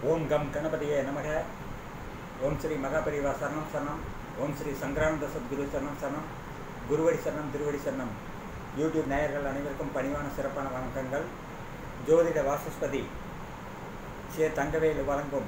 ஓம் come கணபதியே நமக ஓம் ஸ்ரீ மகாபரிவா சரணம் சரணம் ஓம் ஸ்ரீ சங்கரானந்த சத்குரு சரணம் சரணம் குருவடி சரணம் திருவடி சரணம் யூடியூப் நேயர்கள் அனைவருக்கும் பணிவான சிறப்பான வணக்கங்கள் ஜோதிட வாசஸ்பதி சே தங்கவேலு வழங்கும்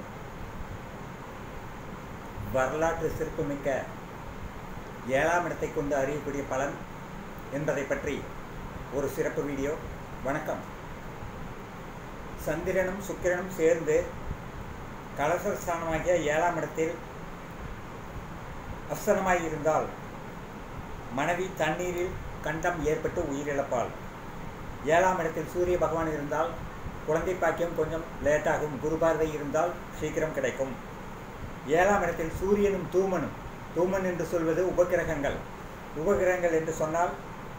வரலாற்று சிறப்புமிக்க ஏழாம் இடத்தை கொண்டு அறியக்கூடிய பலன் என்பதை பற்றி ஒரு சிறப்பு வீடியோ வணக்கம் சந்திரனும் சுக்கிரனும் சேர்ந்து கலசஸ்தானமாகிய ஏழாம் இடத்தில் அஸ்தனமாய் இருந்தால் மனைவி தண்ணீரில் கண்டம் ஏற்பட்டு உயிரிழப்பாள் ஏழாம் இடத்தில் சூரிய பகவான் இருந்தால் குழந்தை பாக்கியம் கொஞ்சம் லேட்டாகும் குரு பார்வை இருந்தால் சீக்கிரம் கிடைக்கும் ஏழாம் இடத்தில் சூரியனும் தூமனும் தூமன் என்று சொல்வது உபகிரகங்கள் உபகிரகங்கள் என்று சொன்னால்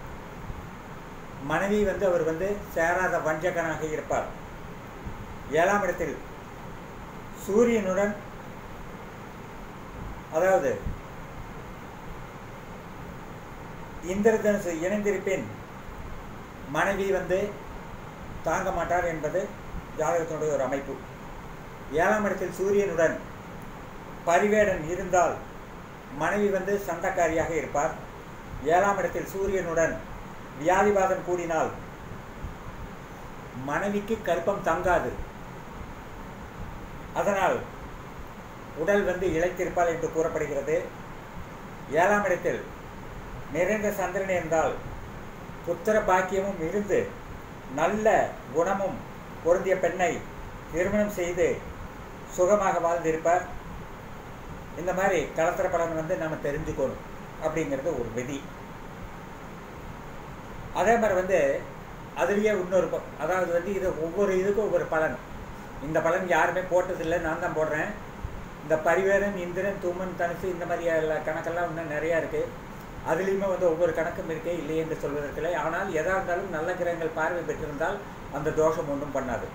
மனைவி வந்து அவர் வந்து சேராத வஞ்சகனாக இருப்பார் ஏழாம் இடத்தில் சூரியனுடன் அதாவது இந்திரதனுசு இணைந்திருப்பேன் மனைவி வந்து தாங்க மாட்டார் என்பது ஜாதகத்தினுடைய ஒரு அமைப்பு ஏழாம் இடத்தில் சூரியனுடன் பரிவேடன் இருந்தால் மனைவி வந்து சண்டைக்காரியாக இருப்பார் ஏழாம் இடத்தில் சூரியனுடன் வியாதிவாதம் கூடினால் மனைவிக்கு கற்பம் தங்காது அதனால் உடல் வந்து இழைத்திருப்பாள் என்று கூறப்படுகிறது ஏழாம் இடத்தில் நிறைந்த சந்திரன் இருந்தால் புத்திர பாக்கியமும் இருந்து நல்ல குணமும் பொருந்திய பெண்ணை திருமணம் செய்து சுகமாக வாழ்ந்திருப்பார் இந்த மாதிரி கலத்திர பலன் வந்து நம்ம தெரிஞ்சுக்கணும் அப்படிங்கிறது ஒரு விதி அதே மாதிரி வந்து அதுலேயே இன்னொரு அதாவது வந்து இது ஒவ்வொரு இதுக்கும் ஒவ்வொரு பலன் இந்த பலன் யாருமே போட்டதில்லை நான் தான் போடுறேன் இந்த பரிவேரன் இந்திரன் தூமன் தனுசு இந்த மாதிரி கணக்கெல்லாம் இன்னும் நிறையா இருக்குது அதுலேயுமே வந்து ஒவ்வொரு கணக்கும் இருக்கே இல்லை என்று சொல்வதற்கில்லை ஆனால் எதாக இருந்தாலும் நல்ல கிரகங்கள் பார்வை பெற்றிருந்தால் அந்த தோஷம் ஒன்றும் பண்ணாது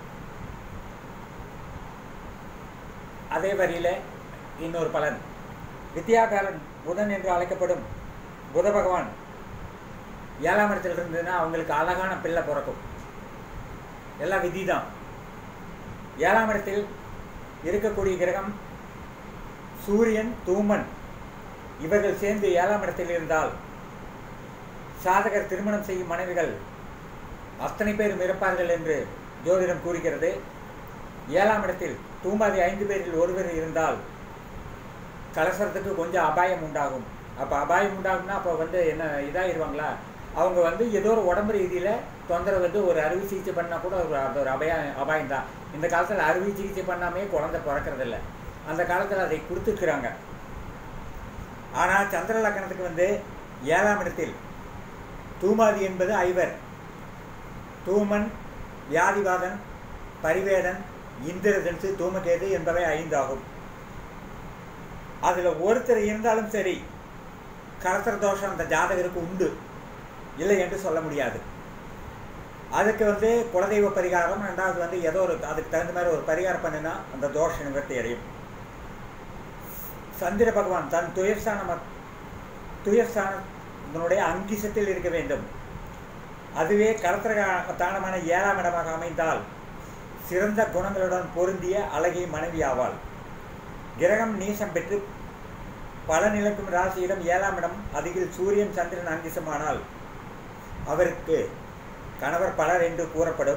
அதே வரியில் இன்னொரு பலன் வித்யாகாரன் புதன் என்று அழைக்கப்படும் புத பகவான் ஏழாம் இடத்துல இருந்ததுன்னா அவங்களுக்கு அழகான பிள்ளை பிறக்கும் எல்லாம் விதி தான் ஏழாம் இடத்தில் இருக்கக்கூடிய கிரகம் சூரியன் தூமன் இவர்கள் சேர்ந்து ஏழாம் இடத்தில் இருந்தால் சாதகர் திருமணம் செய்யும் மனைவிகள் அத்தனை பேரும் இருப்பார்கள் என்று ஜோதிடம் கூறுகிறது ஏழாம் இடத்தில் தூம்பாதி ஐந்து பேரில் ஒருவர் இருந்தால் கலசரத்துக்கு கொஞ்சம் அபாயம் உண்டாகும் அப்போ அபாயம் உண்டாகும்னா அப்போ வந்து என்ன இதாகிடுவாங்களா அவங்க வந்து ஏதோ ஒரு உடம்பு ரீதியில் தொந்தரவு வந்து ஒரு அறுவை சிகிச்சை பண்ணால் கூட ஒரு அது ஒரு அபாயம் அபாயம் தான் இந்த காலத்தில் அறுவை சிகிச்சை பண்ணாமே குழந்தை பிறக்கிறதில்ல அந்த காலத்தில் அதை கொடுத்துருக்குறாங்க ஆனால் சந்திர லக்கணத்துக்கு வந்து ஏழாம் இடத்தில் தூமாதி என்பது ஐவர் தூமன் வியாதிவாதன் பரிவேடன் இந்திரதன்சு தூமகேது என்பவை ஐந்தாகும் அதில் ஒருத்தர் இருந்தாலும் சரி கரத்திர தோஷம் அந்த ஜாதகருக்கு உண்டு இல்லை என்று சொல்ல முடியாது அதுக்கு வந்து குலதெய்வ பரிகாரம் ரெண்டாவது வந்து ஏதோ ஒரு அதுக்கு தகுந்த மாதிரி ஒரு பரிகாரம் பண்ணினா அந்த தோஷ நிவர்த்தி அடையும் சந்திர பகவான் தன் துயர்ஸ்தான துயர்ஸ்தானத்தினுடைய அங்கிசத்தில் இருக்க வேண்டும் அதுவே கலத்திர தானமான ஏழாம் இடமாக அமைந்தால் சிறந்த குணங்களுடன் பொருந்திய அழகிய மனைவி ஆவாள் கிரகம் நீசம் பெற்று பல நிலக்கும் ராசியிடம் ஏழாம் இடம் அதில் சூரியன் சந்திரன் அங்கிசமானால் அவருக்கு கணவர் பலர் என்று கூறப்படும்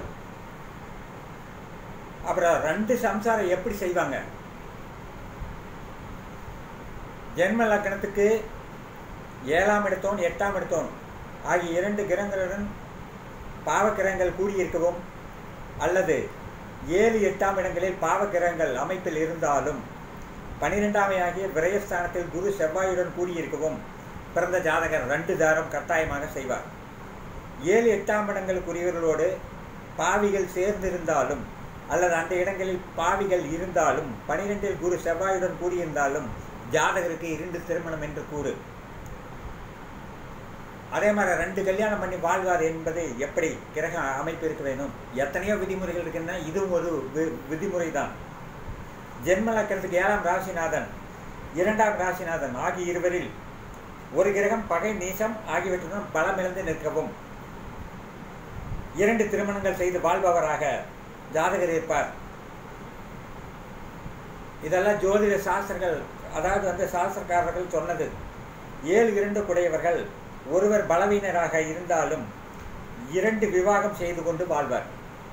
அப்புறம் ரெண்டு சம்சாரம் எப்படி செய்வாங்க ஜென்ம லக்கணத்துக்கு ஏழாம் இடத்தோன் எட்டாம் இடத்தோன் ஆகிய இரண்டு கிரகங்களுடன் பாவக்கிரகங்கள் கூடியிருக்கவும் அல்லது ஏழு எட்டாம் இடங்களில் பாவக்கிரகங்கள் அமைப்பில் இருந்தாலும் பனிரெண்டாமை ஆகிய விரயஸ்தானத்தில் குரு செவ்வாயுடன் கூடியிருக்கவும் பிறந்த ஜாதகர் ரெண்டு தாரம் கட்டாயமாக செய்வார் ஏழு எட்டாம் இடங்களுக்குரியவர்களோடு பாவிகள் சேர்ந்திருந்தாலும் அல்லது அந்த இடங்களில் பாவிகள் இருந்தாலும் பனிரெண்டில் குரு செவ்வாயுடன் கூடியிருந்தாலும் ஜாதகருக்கு இரண்டு திருமணம் என்று கூறு அதே மாதிரி ரெண்டு கல்யாணம் பண்ணி வாழ்வார் என்பது எப்படி கிரக அமைப்பு இருக்க வேணும் எத்தனையோ விதிமுறைகள் இருக்குன்னா இதுவும் ஒரு விதிமுறை தான் ஜென்ம லக்கணத்துக்கு ஏழாம் ராசிநாதன் இரண்டாம் ராசிநாதன் ஆகிய இருவரில் ஒரு கிரகம் பகை நீசம் ஆகியவற்றுடன் பலமிழந்து நிற்கவும் இரண்டு திருமணங்கள் செய்து வாழ்பவராக ஜாதகர் இருப்பார் இதெல்லாம் ஜோதிட சாஸ்திரங்கள் அதாவது வந்து சாஸ்திரக்காரர்கள் சொன்னது ஏழு இரண்டு குடையவர்கள் ஒருவர் பலவீனராக இருந்தாலும் இரண்டு விவாகம் செய்து கொண்டு வாழ்வார்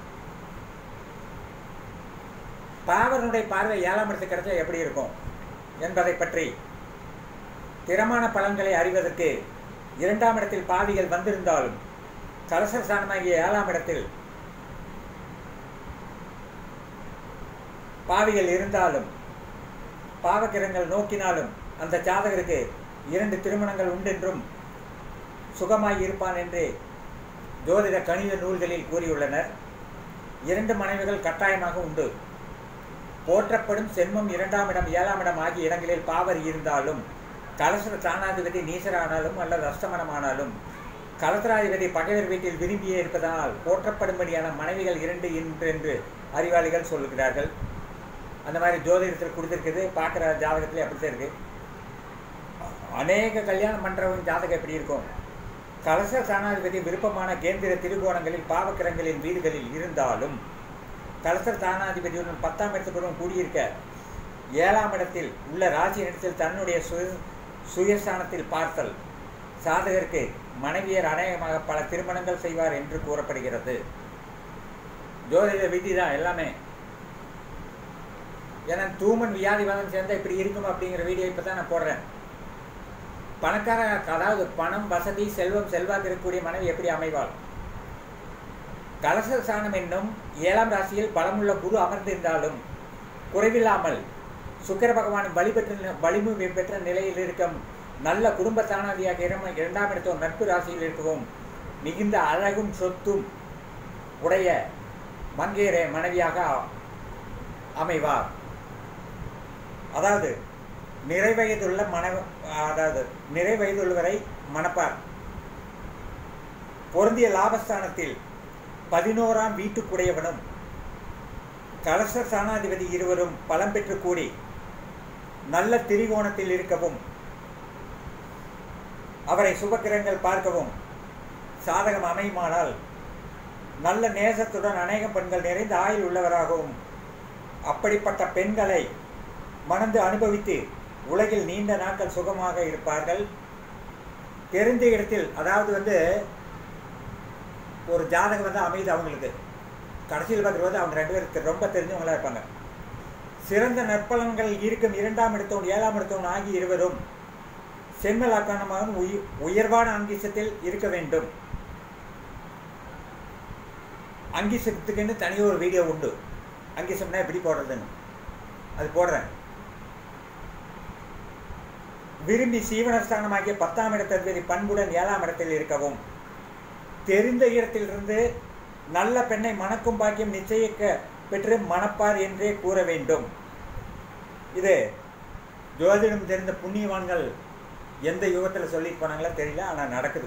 பாவரனுடைய பார்வை ஏழாம் இடத்துக்கு கிடைச்சா எப்படி இருக்கும் என்பதை பற்றி திறமான பலன்களை அறிவதற்கு இரண்டாம் இடத்தில் பாவிகள் வந்திருந்தாலும் கலசர சாணமாகிய ஏழாம் இடத்தில் பாவிகள் இருந்தாலும் பாவக்கிரங்கள் நோக்கினாலும் அந்த ஜாதகருக்கு இரண்டு திருமணங்கள் உண்டென்றும் சுகமாய் இருப்பான் என்று ஜோதிட கணித நூல்களில் கூறியுள்ளனர் இரண்டு மனைவிகள் கட்டாயமாக உண்டு போற்றப்படும் சென்மம் இரண்டாம் இடம் ஏழாம் இடம் ஆகிய இடங்களில் பாவர் இருந்தாலும் கலசர தானாதிபதி நீசரானாலும் அல்லது அஷ்டமனமானாலும் கலசராதிபதி பகைவர் வீட்டில் விரும்பியே இருப்பதனால் போற்றப்படும்படியான மனைவிகள் இரண்டு என்று அறிவாளிகள் சொல்லுகிறார்கள் அந்த மாதிரி ஜோதிடத்தில் கொடுத்துருக்குது பார்க்குற ஜாதகத்திலே அப்படித்தான் இருக்கு அநேக கல்யாணம் பண்ணுறவங்க ஜாதகம் எப்படி இருக்கும் கலச தானாதிபதி விருப்பமான கேந்திர திருகோணங்களில் பாவக்கிரங்களின் வீடுகளில் இருந்தாலும் கலசர் தானாதிபதியுடன் பத்தாம் இடத்துக்குடன் கூடியிருக்க ஏழாம் இடத்தில் உள்ள ராசி இடத்தில் தன்னுடைய சுய சுயஸ்தானத்தில் பார்த்தல் சாதகருக்கு மனைவியர் அநேகமாக பல திருமணங்கள் செய்வார் என்று கூறப்படுகிறது ஜோதிட விதி தான் எல்லாமே ஏன்னா தூமன் வியாதிவாதம் சேர்ந்தா இப்படி இருக்கும் அப்படிங்கிற வீடியோ இப்போ தான் நான் போடுறேன் பணக்கார அதாவது பணம் வசதி செல்வம் செல்வாக்கு இருக்கக்கூடிய மனைவி எப்படி அமைவாள் கலச சாணம் என்னும் ஏழாம் ராசியில் பலமுள்ள குரு அமர்ந்திருந்தாலும் குறைவில்லாமல் சுக்கர பகவான் வழிபெற்ற வலிமை பெற்ற நிலையில் இருக்கும் நல்ல குடும்ப தானாதியாக இரண்டாம் இடத்தோ நட்பு ராசியில் இருக்கவும் மிகுந்த அழகும் சொத்தும் உடைய மங்கையரை மனைவியாக அமைவார் அதாவது நிறைவயதுள்ள மன அதாவது நிறைவயதுள்ளவரை மணப்பார் பொருந்திய லாபஸ்தானத்தில் பதினோராம் வீட்டுக்குடையவனும் கலச சாணாதிபதி இருவரும் பலம் பெற்று கூடி நல்ல திரிகோணத்தில் இருக்கவும் அவரை சுபக்கிரங்கள் பார்க்கவும் சாதகம் அமையுமானால் நல்ல நேசத்துடன் அநேக பெண்கள் நிறைந்த ஆயுள் உள்ளவராகவும் அப்படிப்பட்ட பெண்களை மணந்து அனுபவித்து உலகில் நீண்ட நாட்கள் சுகமாக இருப்பார்கள் தெரிந்த இடத்தில் அதாவது வந்து ஒரு ஜாதகம் வந்து அமையுது அவங்களுக்கு கடைசியில் பார்க்குறது அவங்க ரெண்டு பேருக்கு ரொம்ப தெரிஞ்சவங்களா இருப்பாங்க சிறந்த நற்பலன்கள் இருக்கும் இரண்டாம் இடத்தவன் ஏழாம் இடத்தவன் ஆகிய இருவரும் செம்மலாக்கானமாகவும் உயிர் உயர்வான அங்கிசத்தில் இருக்க வேண்டும் அங்கிசத்துக்குன்னு தனி ஒரு வீடியோ உண்டு அங்கிசம்னா எப்படி போடுறதுன்னு அது போடுறேன் விரும்பி சீவனஸ்தானமாகிய பத்தாம் இடத்திற்கு பண்புடன் ஏழாம் இடத்தில் இருக்கவும் தெரிந்த இடத்திலிருந்து நல்ல பெண்ணை மணக்கும் பாக்கியம் நிச்சயிக்க பெற்று மணப்பார் என்றே கூற வேண்டும் இது ஜோதிடம் தெரிந்த புண்ணியவான்கள் எந்த யுகத்தில் சொல்லிட்டு போனாங்களோ தெரியல ஆனால் நடக்குது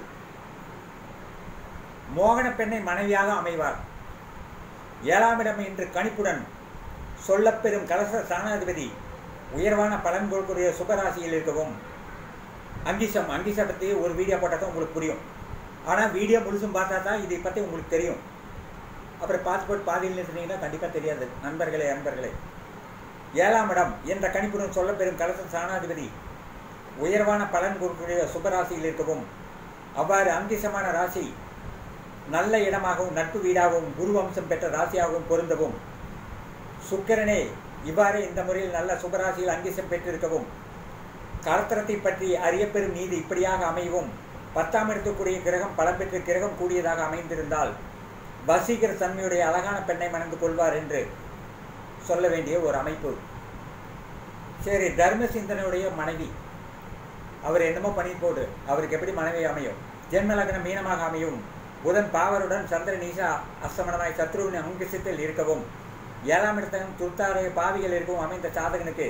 மோகன பெண்ணை மனைவியாக அமைவார் ஏழாம் இடம் என்று கணிப்புடன் சொல்லப்பெறும் கலச சாணாதிபதி உயர்வான பலன் கொடுக்கக்கூடிய சுபராசியில் இருக்கவும் அங்கிசம் அங்கிச பற்றி ஒரு வீடியோ போட்டால் தான் உங்களுக்கு புரியும் ஆனால் வீடியோ முழுசும் பார்த்தா தான் இதை பற்றி உங்களுக்கு தெரியும் அப்புறம் பாஸ்போர்ட் பாதியில் நிறுத்தினீங்கன்னா கண்டிப்பாக தெரியாது நண்பர்களே நண்பர்களே ஏழாம் இடம் என்ற கணிப்புடன் சொல்லப்பெறும் கலச சாணாதிபதி உயர்வான பலன் கொடுக்கக்கூடிய சுபராசியில் இருக்கவும் அவ்வாறு அங்கிசமான ராசி நல்ல இடமாகவும் நட்பு வீடாகவும் குரு வம்சம் பெற்ற ராசியாகவும் பொருந்தவும் சுக்கிரனே இவ்வாறு இந்த முறையில் நல்ல சுபராசியில் அங்கிசம் பெற்றிருக்கவும் கலத்திரத்தை பற்றி அறியப்பெறும் நீதி இப்படியாக அமையவும் பத்தாம் இடத்துக்குரிய கிரகம் பலம் பெற்று கிரகம் கூடியதாக அமைந்திருந்தால் வசீகர தன்மையுடைய அழகான பெண்ணை மணந்து கொள்வார் என்று சொல்ல வேண்டிய ஒரு அமைப்பு சரி தர்ம சிந்தனையுடைய மனைவி அவர் என்னமோ பண்ணி போடு அவருக்கு எப்படி மனைவி அமையும் ஜென்ம லக்னம் மீனமாக அமையும் புதன் பாவருடன் சந்திரன் ஈசா அஸ்தமனமாய் சத்ருவின் அங்கிசத்தில் இருக்கவும் ஏழாம் இடத்திலும் துர்த்தாரைய பாவிகள் இருக்கவும் அமைந்த சாதகனுக்கு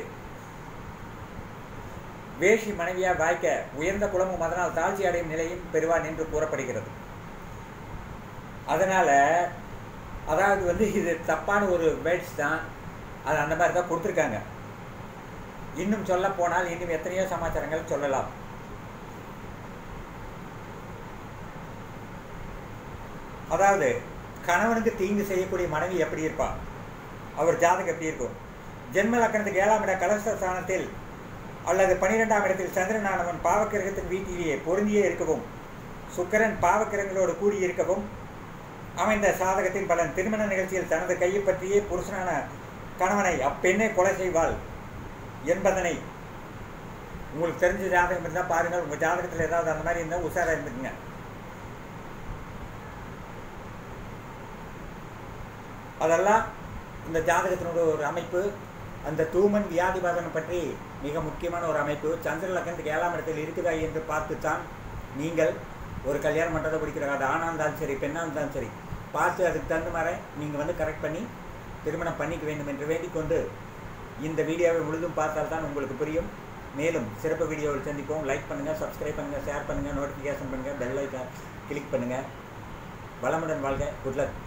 வேஷி மனைவியா வாய்க்க உயர்ந்த குலமும் அதனால் தாழ்ச்சி அடையும் நிலையும் பெறுவான் என்று கூறப்படுகிறது அதனால அதாவது வந்து இது தப்பான ஒரு வேர்ட்ஸ் தான் அது அந்த மாதிரி தான் கொடுத்துருக்காங்க இன்னும் சொல்ல போனால் இன்னும் எத்தனையோ சமாச்சாரங்கள் சொல்லலாம் அதாவது கணவனுக்கு தீங்கு செய்யக்கூடிய மனைவி எப்படி இருப்பா அவர் ஜாதகம் எப்படி இருக்கும் ஜென்ம லக்கணத்துக்கு ஏழாம் இட கலச ஸ்தானத்தில் அல்லது பனிரெண்டாம் இடத்தில் சந்திரனானவன் பாவக்கிரகத்தின் வீட்டிலேயே பொருந்தியே இருக்கவும் சுக்கிரன் பாவக்கிரகங்களோடு கூடியிருக்கவும் அமைந்த சாதகத்தின் பலன் திருமண நிகழ்ச்சியில் தனது கையை பற்றியே புருஷனான கணவனை அப்பெண்ணை கொலை செய்வாள் என்பதனை உங்களுக்கு தெரிஞ்ச ஜாதகம் இருந்தால் பாருங்கள் உங்கள் ஜாதகத்தில் ஏதாவது அந்த மாதிரி இருந்தால் உஷாராக இருந்துக்குங்க அதெல்லாம் இந்த ஜாதகத்தினோட ஒரு அமைப்பு அந்த தூமன் வியாதிபாதனை பற்றி மிக முக்கியமான ஒரு அமைப்பு சந்திர லக்கணத்துக்கு ஏழாம் இடத்தில் இருக்குதா என்று பார்த்துத்தான் நீங்கள் ஒரு கல்யாணம் பண்ணுறதை பிடிக்கிற அது ஆணாக இருந்தாலும் சரி பெண்ணாக இருந்தாலும் சரி பார்த்து அதுக்கு தகுந்த மாதிரி நீங்கள் வந்து கரெக்ட் பண்ணி திருமணம் பண்ணிக்க வேண்டும் என்று வேண்டிக்கொண்டு இந்த வீடியோவை முழுதும் பார்த்தால் தான் உங்களுக்கு புரியும் மேலும் சிறப்பு வீடியோவில் சந்திப்போம் லைக் பண்ணுங்கள் சப்ஸ்கிரைப் பண்ணுங்கள் ஷேர் பண்ணுங்கள் நோட்டிஃபிகேஷன் பண்ணுங்கள் பெல் ஐக்கான் கிளிக் பண்ணுங்கள் வளமுடன் வாழ்க குட் லக்